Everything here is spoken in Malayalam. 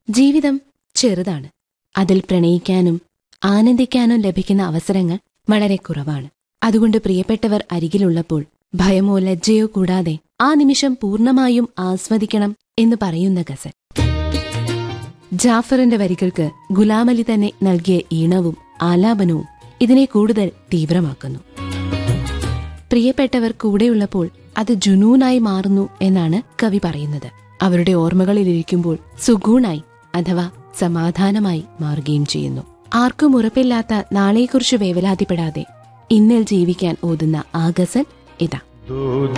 ജീവിതം ചെറുതാണ് അതിൽ പ്രണയിക്കാനും ആനന്ദിക്കാനും ലഭിക്കുന്ന അവസരങ്ങൾ വളരെ കുറവാണ് അതുകൊണ്ട് പ്രിയപ്പെട്ടവർ അരികിലുള്ളപ്പോൾ ഭയമോ ലജ്ജയോ കൂടാതെ ആ നിമിഷം പൂർണ്ണമായും ആസ്വദിക്കണം എന്ന് പറയുന്ന ഗസൽ ജാഫറിന്റെ വരികൾക്ക് ഗുലാമലി തന്നെ നൽകിയ ഈണവും ആലാപനവും ഇതിനെ കൂടുതൽ തീവ്രമാക്കുന്നു പ്രിയപ്പെട്ടവർ കൂടെയുള്ളപ്പോൾ അത് ജുനൂനായി മാറുന്നു എന്നാണ് കവി പറയുന്നത് അവരുടെ ഓർമ്മകളിലിരിക്കുമ്പോൾ സുഗൂണായി അഥവാ സമാധാനമായി മാറുകയും ചെയ്യുന്നു ആർക്കും ഉറപ്പില്ലാത്ത നാളെക്കുറിച്ച് വേവലാതിപ്പെടാതെ ഇന്നിൽ ജീവിക്കാൻ ഓതുന്ന ആ ഗസൽ ഇതാ